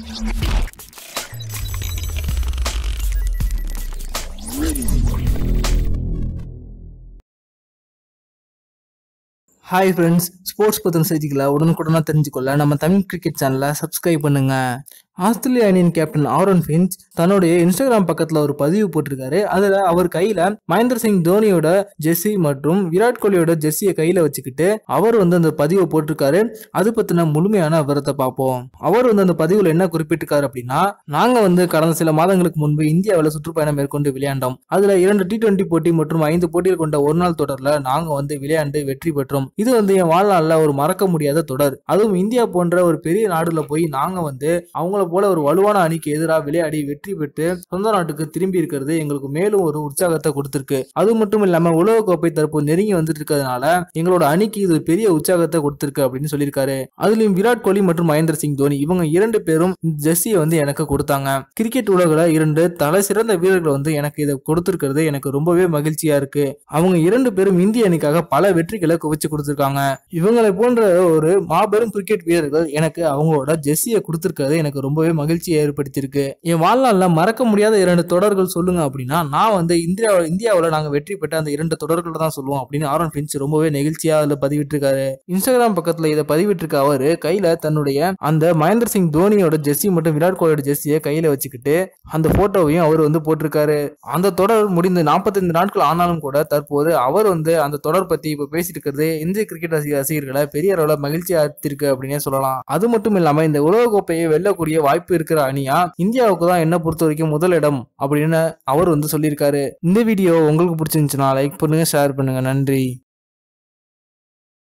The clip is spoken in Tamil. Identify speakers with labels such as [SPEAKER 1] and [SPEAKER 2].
[SPEAKER 1] ஹாய் ஃப்ரெண்ட்ஸ் ஸ்போர்ட்ஸ் பற்றின செய்திகளை உடனுக்குடனாக தெரிஞ்சுக்கொள்ள நம்ம தமிழ் கிரிக்கெட் சேனலை சப்ஸ்கிரைப் பண்ணுங்க ஆஸ்திரேலிய அணியின் கேப்டன் ஆரோன் ஃபின்ச் தன்னுடைய இன்ஸ்டாகிராம் பக்கத்தில் ஒரு பதிவு போட்டிருக்காரு அதில் அவர் கையில் மகேந்திர சிங் தோனியோட ஜெர்சி மற்றும் விராட் கோலியோட ஜெர்சியை கையில் வச்சுக்கிட்டு அவர் வந்து அந்த பதிவை போட்டிருக்காரு அது பற்றின முழுமையான விவரத்தை பார்ப்போம் அவர் வந்து அந்த பதிவில் என்ன குறிப்பிட்டிருக்காரு அப்படின்னா நாங்கள் வந்து கடந்த சில மாதங்களுக்கு முன்பு இந்தியாவில் சுற்றுப்பயணம் மேற்கொண்டு விளையாண்டோம் அதில் இரண்டு டி டுவெண்ட்டி போட்டி மற்றும் ஐந்து போட்டிகள் கொண்ட ஒரு நாள் தொடரில் நாங்கள் வந்து விளையாண்டு வெற்றி பெற்றோம் இது வந்து என் வாழ்நாளில் ஒரு மறக்க முடியாத தொடர் அதுவும் இந்தியா போன்ற ஒரு பெரிய நாடுல போய் நாங்கள் வந்து அவங்கள போல ஒரு வலுவான அணிக்கு எதிராக விளையாடி வெற்றி பெற்று சொந்த நாட்டுக்கு திரும்பி இருக்கிறது எங்களுக்கு மேலும் ஒரு உற்சாகத்தை கொடுத்திருக்கு அது மட்டும் இல்லாம உலகக்கோப்பை தற்போது நெருங்கி வந்துட்டு இருக்கிறதுனால எங்களோட அணிக்கு இது ஒரு பெரிய உற்சாகத்தை கொடுத்திருக்கு அப்படின்னு சொல்லியிருக்காரு அதுலயும் விராட் கோலி மற்றும் மகேந்திர சிங் தோனி இவங்க இரண்டு பேரும் ஜெர்சியை வந்து எனக்கு கொடுத்தாங்க கிரிக்கெட் உலகில் இரண்டு தலை சிறந்த வீரர்கள் வந்து எனக்கு இதை கொடுத்திருக்கிறது எனக்கு ரொம்பவே மகிழ்ச்சியா இருக்கு அவங்க இரண்டு பேரும் இந்திய அணிக்காக பல வெற்றிகளை குவிச்சு கொடுத்திருக்காங்க இவங்களை போன்ற ஒரு மாபெரும் கிரிக்கெட் வீரர்கள் எனக்கு அவங்களோட ஜெர்சியை கொடுத்திருக்கிறது எனக்கு ரொம்பவே மகிழ்ச்சியை ஏற்படுத்தியிருக்கு என் வாழ்நாளில் மறக்க முடியாத இரண்டு தொடர்கள் சொல்லுங்க அப்படின்னா நான் வந்து இந்தியா இந்தியாவில் நாங்கள் வெற்றி பெற்ற அந்த இரண்டு தொடர்கள் தான் சொல்லுவோம் அப்படின்னு ஆரோன் பின்ச் ரொம்பவே நெகிழ்ச்சியா அதில் பதிவிட்டிருக்காரு இன்ஸ்டாகிராம் பக்கத்தில் இதை பதிவிட்டிருக்க அவரு கையில தன்னுடைய அந்த மகேந்திர சிங் தோனியோட ஜெர்சி மற்றும் விராட் கோலியோட ஜெர்சியை கையில வச்சுக்கிட்டு அந்த போட்டோவையும் அவர் வந்து போட்டிருக்காரு அந்த தொடர் முடிந்து நாற்பத்தைந்து நாட்கள் ஆனாலும் கூட தற்போது அவர் வந்து அந்த தொடர் பத்தி இப்ப பேசிட்டு இருக்கிறது இந்திய கிரிக்கெட் ரசிக ரசிகர்களை பெரிய அளவில் மகிழ்ச்சி ஆத்திருக்கு அப்படின்னே சொல்லலாம் அது மட்டும் இல்லாம இந்த உலகக்கோப்பையை வெல்லக்கூடிய வாய்ப்பு இருக்கிற அணியா இந்தியாவுக்கு தான் என்ன பொறுத்த வரைக்கும் முதலிடம் அப்படின்னு அவர் வந்து சொல்லியிருக்காரு இந்த வீடியோ உங்களுக்கு பிடிச்சிருந்துச்சுன்னா லைக் பண்ணுங்க ஷேர் பண்ணுங்க நன்றி